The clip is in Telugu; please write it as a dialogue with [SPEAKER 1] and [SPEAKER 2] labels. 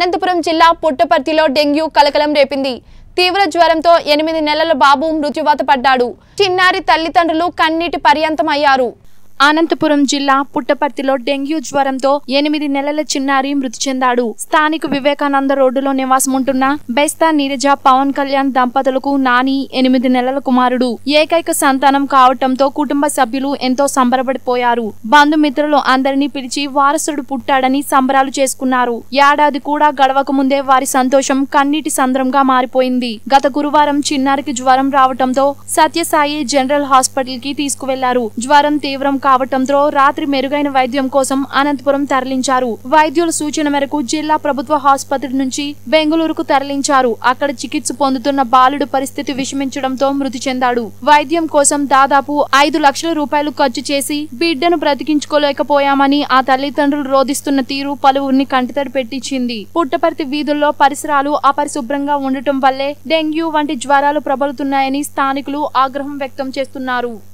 [SPEAKER 1] అనంతపురం జిల్లా పుట్టపర్తిలో డెంగ్యూ కలకలం రేపింది తీవ్ర జ్వరంతో ఎనిమిది నెలల బాబు మృత్యువాత పడ్డాడు చిన్నారి తల్లిదండ్రులు కన్నీటి పర్యంతం అయ్యారు అనంతపురం జిల్లా పుట్టపర్తిలో డెంగ్యూ జ్వరంతో ఎనిమిది నెలల చిన్నారి మృతి చెందాడు స్థానిక వివేకానంద రోడ్డులో నివాసముంటున్న బెస్తా నీరజ పవన్ కళ్యాణ్ దంపతులకు నాని ఎనిమిది నెలల కుమారుడు ఏకైక సంతానం కావటంతో కుటుంబ సభ్యులు ఎంతో సంబరపడిపోయారు బంధుమిత్రులు అందరినీ పిలిచి వారసుడు పుట్టాడని సంబరాలు చేసుకున్నారు ఏడాది కూడా గడవక ముందే వారి సంతోషం కన్నీటి సంద్రంగా మారిపోయింది గత గురువారం చిన్నారికి జ్వరం రావటంతో సత్యసాయి జనరల్ హాస్పిటల్ కి తీసుకువెళ్లారు జ్వరం తీవ్రం కావటంతో రాత్రి మెరుగైన వైద్యం కోసం అనంతపురం తరలించారు వైద్యుల సూచన మేరకు జిల్లా ప్రభుత్వ ఆసుపత్రి నుంచి బెంగళూరుకు తరలించారు అక్కడ చికిత్స పొందుతున్న బాలుడు పరిస్థితి విషమించడంతో మృతి చెందాడు వైద్యం కోసం దాదాపు ఐదు లక్షల రూపాయలు ఖర్చు చేసి బిడ్డను బ్రతికించుకోలేకపోయామని ఆ తల్లిదండ్రులు రోధిస్తున్న తీరు పలువురిని కంటితడి పెట్టించింది పుట్టపర్తి వీధుల్లో పరిసరాలు అపరిశుభ్రంగా ఉండటం వల్లే డెంగ్యూ వంటి జ్వరాలు ప్రబలుతున్నాయని స్థానికులు ఆగ్రహం వ్యక్తం చేస్తున్నారు